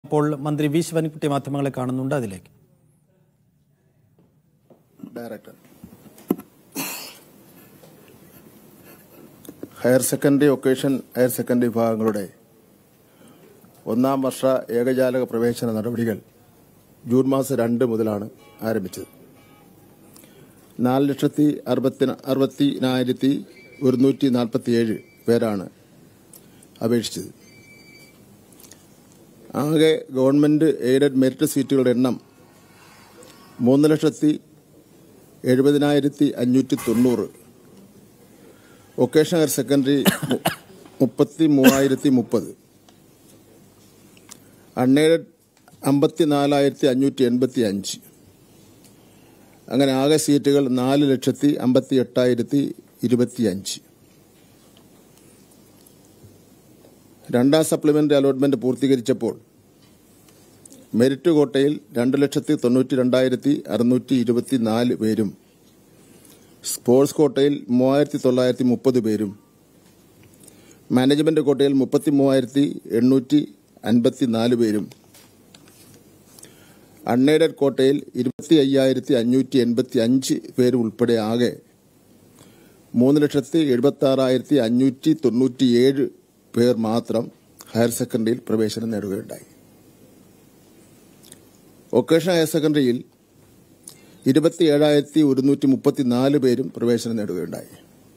അപ്പോൾ മന്ത്രി വി ശിവൻകുട്ടി മാധ്യമങ്ങളെ കാണുന്നുണ്ട് അതിലേക്ക് director higher secondary vocation higher secondary വിഭാഗങ്ങളുടെ ഒന്നാം വർഷ ഏകജാലക പ്രവേശന നടപടികൾ ജൂൺ മാസം രണ്ട് മുതലാണ് ആരംഭിച്ചത് നാല് ലക്ഷത്തി അറുപത്തി അറുപത്തിനായിരത്തി ഒരുന്നൂറ്റി നാൽപ്പത്തിയേഴ് പേരാണ് അപേക്ഷിച്ചത് ആകെ ഗവൺമെന്റ് എയ്ഡഡ് മെറിറ്റ് സീറ്റുകളുടെ എണ്ണം മൂന്ന് ലക്ഷത്തി എഴുപതിനായിരത്തി അഞ്ഞൂറ്റി തൊണ്ണൂറ് വൊക്കേഷണൽ ഹയർ സെക്കൻഡറി മു- മുപ്പത്തി മൂവായിരത്തി മുപ്പത് അൺഎയ്ഡഡ് അമ്പത്തി നാലായിരത്തി അഞ്ഞൂറ്റി എൺപത്തി അഞ്ച് അങ്ങനെ ആകെ സീറ്റുകൾ നാല് ലക്ഷത്തി അമ്പത്തി എട്ടായിരത്തി ഇരുപത്തി അഞ്ച് രണ്ടാം സപ്ലിമെന്ററി അലോട്ട്മെന്റ് പൂർത്തീകരിച്ചപ്പോൾ മെരിറ്റ് കോട്ടയിൽ രണ്ട് ലക്ഷത്തി തൊണ്ണൂറ്റി രണ്ടായിരത്തി അറുന്നൂറ്റി ഇരുപത്തി നാല് പേരും സ്പോർട്സ് കോട്ടയിൽ മൂവായിരത്തി തൊള്ളായിരത്തി മുപ്പത് പേരും മാനേജ്മെന്റ് കോട്ടയിൽ മുപ്പത്തി മൂവായിരത്തി എണ്ണൂറ്റി അൻപത്തി നാല് പേരും അൺഎയ്ഡഡ് കോട്ടയിൽ ഇരുപത്തി അയ്യായിരത്തി അഞ്ഞൂറ്റി എൺപത്തി അഞ്ച് പേര് ഉൾപ്പെടെ ആകെ മൂന്ന് ലക്ഷത്തി എഴുപത്തി ആറായിരത്തി അഞ്ഞൂറ്റി തൊണ്ണൂറ്റിയേഴ് പേർ മാത്രം ഹയർ സെക്കൻഡറിയിൽ പ്രവേശനം നേടുകയുണ്ടായി വൊക്കേഷണൽ ഹയർ സെക്കൻഡറിയിൽ ഇരുപത്തി ഏഴായിരത്തി ഒരുന്നൂറ്റി മുപ്പത്തിനാല് പേരും പ്രവേശനം നേടുകയുണ്ടായി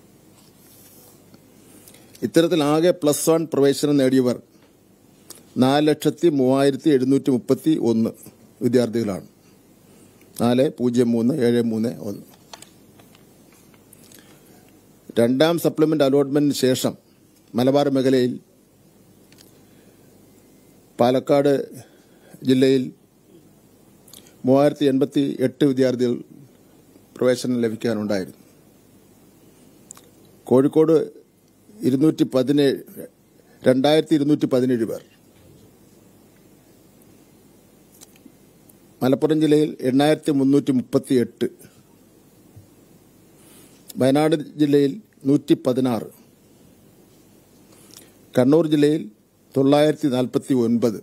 ഇത്തരത്തിൽ ആകെ പ്ലസ് വൺ പ്രവേശനം നേടിയവർ നാല് ലക്ഷത്തി മൂവായിരത്തി എഴുന്നൂറ്റി മുപ്പത്തി ഒന്ന് വിദ്യാർത്ഥികളാണ് നാല് പൂജ്യം മൂന്ന് ഏഴ് മൂന്ന് ഒന്ന് രണ്ടാം സപ്ലിമെന്റ് അലോട്ട്മെന്റിന് ശേഷം മലബാർ മേഖലയിൽ പാലക്കാട് ജില്ലയിൽ മൂവായിരത്തി എൺപത്തി എട്ട് വിദ്യാർത്ഥികൾ പ്രവേശനം ലഭിക്കാനുണ്ടായിരുന്നു കോഴിക്കോട് ഇരുന്നൂറ്റി പതിനേഴ് രണ്ടായിരത്തി ഇരുന്നൂറ്റി പതിനേഴ് പേർ മലപ്പുറം ജില്ലയിൽ എണ്ണായിരത്തി മുന്നൂറ്റി മുപ്പത്തി എട്ട് വയനാട് ജില്ലയിൽ നൂറ്റി പതിനാറ് കണ്ണൂർ ജില്ലയിൽ തൊള്ളായിരത്തി നാൽപ്പത്തി ഒൻപത്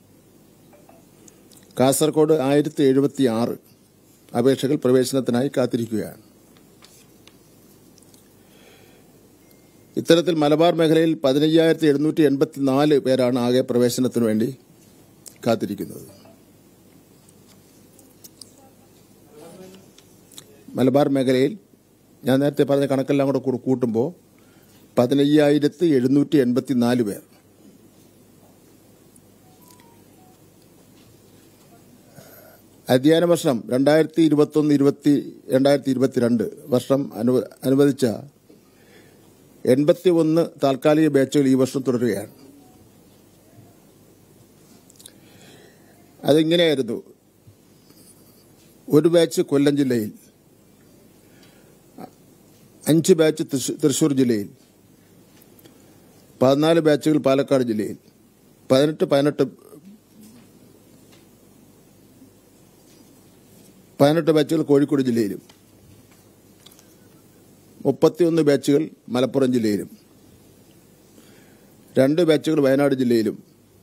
കാസർഗോഡ് ആയിരത്തി എഴുപത്തി ആറ് അപേക്ഷകൾ പ്രവേശനത്തിനായി കാത്തിരിക്കുകയാണ് ഇത്തരത്തിൽ മലബാർ മേഖലയിൽ പതിനയ്യായിരത്തി എഴുന്നൂറ്റി എൺപത്തിനാല് പേരാണ് ആകെ പ്രവേശനത്തിനു വേണ്ടി കാത്തിരിക്കുന്നത് മലബാർ മേഖലയിൽ ഞാൻ നേരത്തെ പറഞ്ഞ കണക്കെല്ലാം കൂടെ കൂടെ കൂട്ടുമ്പോൾ പതിനയ്യായിരത്തി എഴുന്നൂറ്റി എൺപത്തിനാല് പേർ അധ്യയന വർഷം രണ്ടായിരത്തി ഇരുപത്തൊന്ന് ഇരുപത്തി രണ്ടായിരത്തി ഇരുപത്തിരണ്ട് വർഷം അനുവ- അനുവദിച്ച എൺപത്തി ഒന്ന് താൽക്കാലിക ബാച്ചുകൾ ഈ വർഷം തുടരുകയാണ് അതിങ്ങനെയായിരുന്നു ഒരു ബാച്ച് കൊല്ലം ജില്ലയിൽ അഞ്ച് ബാച്ച് തൃശൂ- തൃശൂർ ജില്ലയിൽ പതിനാല് ബാച്ചുകൾ പാലക്കാട് ജില്ലയിൽ പതിനെട്ട് പതിനെട്ട് പതിനെട്ട് ബാച്ചുകൾ കോഴിക്കോട് ജില്ലയിലും മുപ്പത്തിയൊന്ന് ബാച്ചുകൾ മലപ്പുറം ജില്ലയിലും രണ്ട് ബാച്ചുകൾ വയനാട് ജില്ലയിലും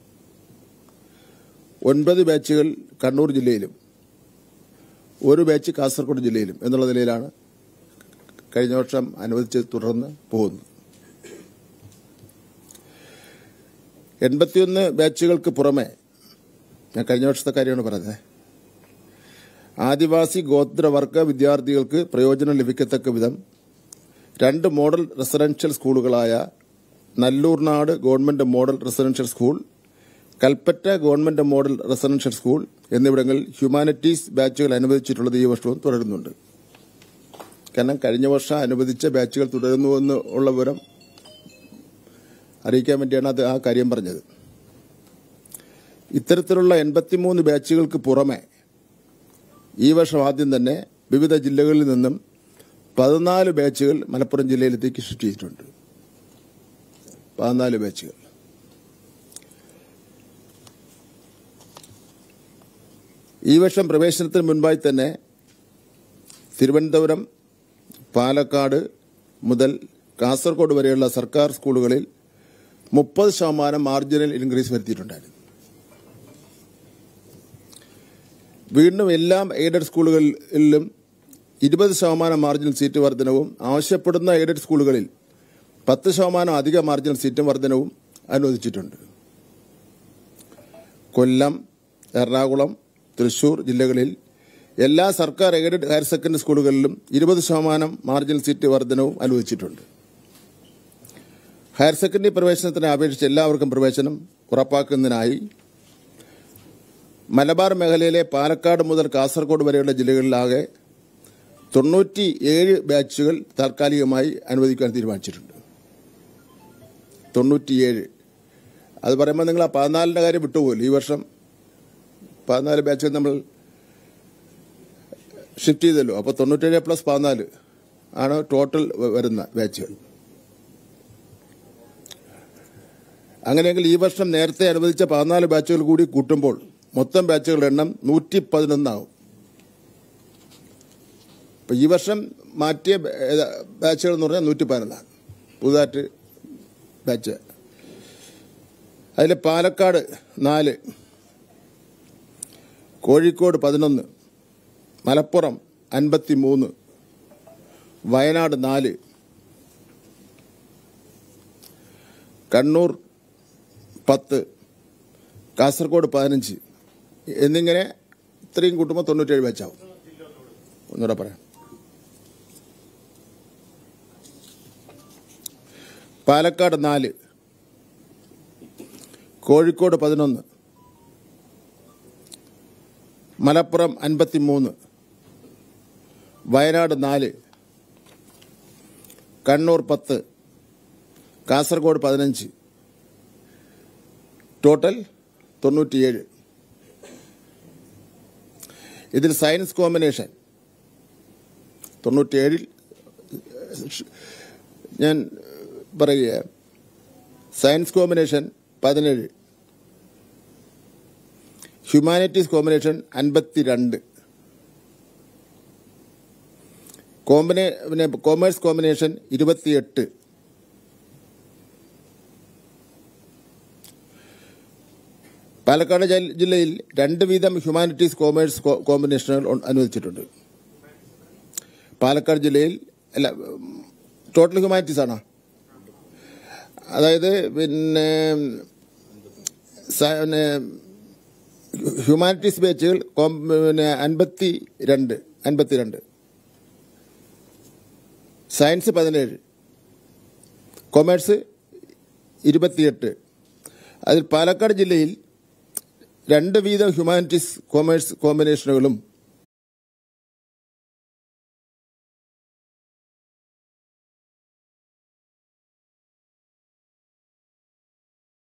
ഒൻപത് ബാച്ചുകൾ കണ്ണൂർ ജില്ലയിലും ഒരു ബാച്ച് കാസർഗോഡ് ജില്ലയിലും എന്നുള്ള നിലയിലാണ് കഴിഞ്ഞ വർഷം അനുവദിച്ച് തുടർന്ന് പോകുന്നത് എൺപത്തിയൊന്ന് ബാച്ചുകൾക്ക് പുറമെ ഞാൻ കഴിഞ്ഞ വർഷത്തെ കാര്യമാണ് പറഞ്ഞത് ആദിവാസി ഗോത്രവർഗ വിദ്യാർത്ഥികൾക്ക് പ്രയോജനം ലഭിക്കത്തക്ക വിധം രണ്ട് മോഡൽ റെസിഡൻഷ്യൽ സ്കൂളുകളായ Nalloornad government model residential school Kalpetta government model residential school എന്നിവിടങ്ങളിൽ ഹ്യൂമാനിറ്റീസ് ബാച്ചുകൾ അനുവദിച്ചിട്ടുള്ളത് ഈ വർഷവും തുടരുന്നുണ്ട് കാരണം കഴിഞ്ഞ വർഷം അനുവദിച്ച ബാച്ചുകൾ തുടരുന്നുവെന്ന് ഉള്ള വിവരം അറിയിക്കാൻ വേണ്ടിയാണ് അത് ആ കാര്യം പറഞ്ഞത് ഇത്തരത്തിലുള്ള എൺപത്തിമൂന്ന് ബാച്ചുകൾക്ക് പുറമെ ഈ വർഷം ആദ്യം തന്നെ വിവിധ ജില്ലകളിൽ നിന്നും പതിനാല് ബാച്ചുകൾ മലപ്പുറം ജില്ലയിലേക്ക് ഷിഫ്റ്റ് ചെയ്തിട്ടുണ്ട് പതിനാല് ബാച്ചുകൾ ഈ വർഷം പ്രവേശനത്തിന് മുൻപായി തന്നെ തിരുവനന്തപുരം പാലക്കാട് മുതൽ കാസർഗോഡ് വരെയുള്ള സർക്കാർ സ്കൂളുകളിൽ മുപ്പത് ശതമാനം മാർജിനൽ ഇൻക്രീസ് വരുത്തിയിട്ടുണ്ടായിരുന്നു വീണ്ടും എല്ലാ എയ്ഡഡ് സ്കൂളുകളിലും ഇരുപത് ശതമാനം മാർജിനൽ സീറ്റ് വർധനവും ആവശ്യപ്പെടുന്ന എയ്ഡഡ് സ്കൂളുകളിൽ പത്ത് ശതമാനം അധിക മാർജിനൽ സീറ്റ് വർധനവും അനുവദിച്ചിട്ടുണ്ട് കൊല്ലം എറണാകുളം തൃശൂർ ജില്ലകളിൽ എല്ലാ സർക്കാർ എയ്ഡഡ് ഹയർ സെക്കൻഡറി സ്കൂളുകളിലും ഇരുപത് ശതമാനം മാർജിനൽ സീറ്റ് വർധനവും അനുവദിച്ചിട്ടുണ്ട് ഹയർ സെക്കൻഡറി പ്രവേശനത്തിന് അപേക്ഷിച്ച് എല്ലാവർക്കും പ്രവേശനം ഉറപ്പാക്കുന്നതിനായി മലബാർ മേഖലയിലെ പാലക്കാട് മുതൽ കാസർഗോഡ് വരെയുള്ള ജില്ലകളിലാകെ തൊണ്ണൂറ്റി ഏഴ് ബാച്ചുകൾ താൽക്കാലികമായി അനുവദിക്കാൻ തീരുമാനിച്ചിട്ടുണ്ട് തൊണ്ണൂറ്റിയേഴ് അത് പറയുമ്പോൾ നിങ്ങൾ ആ പതിനാലിൻ്റെ കാര്യം വിട്ടുപോകില്ല ഈ വർഷം പതിനാല് ബാച്ചുകൾ നമ്മൾ ഷിഫ്റ്റ് ചെയ്തല്ലോ അപ്പോൾ തൊണ്ണൂറ്റേഴ് പ്ലസ് പതിനാല് ആണ് ടോട്ടൽ വരുന്ന ബാച്ചുകൾ അങ്ങനെയെങ്കിൽ ഈ വർഷം നേരത്തെ അനുവദിച്ച പതിനാല് ബാച്ചുകൾ കൂടി കൂട്ടുമ്പോൾ മൊത്തം ബാച്ചുകളുടെ എണ്ണം നൂറ്റി പതിനൊന്നാവും ഇപ്പം ഈ വർഷം മാറ്റിയ ബ- ഏതാ ബാച്ചുകൾ എന്ന് പറഞ്ഞാൽ നൂറ്റി പതിനൊന്നാണ് പുതുതായിട്ട് ബാച്ച് അതിൽ പാലക്കാട് നാല് കോഴിക്കോട് പതിനൊന്ന് മലപ്പുറം അൻപത്തി മൂന്ന് വയനാട് നാല് കണ്ണൂർ പത്ത് കാസർഗോഡ് പതിനഞ്ച് എന്നിങ്ങനെ ഇത്രയും കൂട്ടുമ്പോൾ തൊണ്ണൂറ്റേഴ് ബാച്ചാവും ഒന്നുകൂടെ പറയാം പാലക്കാട് നാല് കോഴിക്കോട് പതിനൊന്ന് മലപ്പുറം അൻപത്തി മൂന്ന് വയനാട് നാല് കണ്ണൂർ പത്ത് കാസർഗോഡ് പതിനഞ്ച് ടോട്ടൽ തൊണ്ണൂറ്റിയേഴ് ഇതിൽ സയൻസ് കോമ്പിനേഷൻ തൊണ്ണൂറ്റിയേഴിൽ ഞാൻ പറയുക സയൻസ് കോമ്പിനേഷൻ പതിനേഴ് ഹ്യൂമാനിറ്റീസ് കോമ്പിനേഷൻ അൻപത്തിരണ്ട് കോമ്പിനേ പിന്നെ കോമേഴ്സ് കോമ്പിനേഷൻ ഇരുപത്തിയെട്ട് പാലക്കാട് ജൽ- ജില്ലയിൽ രണ്ട് വീതം ഹ്യൂമാനിറ്റീസ് കോമേഴ്സ് കോ- കോമ്പിനേഷനുകൾ ഉ- അനുവദിച്ചിട്ടുണ്ട് പാലക്കാട് ജില്ലയിൽ അല്ല ഉം, ടോട്ടൽ ഹ്യൂമാനിറ്റീസ് ആണോ അതായത് പിന്നെ സ- പിന്നെ ഹ്യൂമാനിറ്റീസ് ബാച്ചുകൾ കോം- പിന്നെ അൻപത്തി രണ്ട് അൻപത്തിരണ്ട് സയൻസ് പതിനേഴ് കൊമേഴ്സ് ഇരുപത്തിയെട്ട് അതിൽ പാലക്കാട് ജില്ലയിൽ രണ്ട് വീതം ഹ്യൂമാനിറ്റീസ് കൊമേഴ്സ് കോമ്പിനേഷനുകളും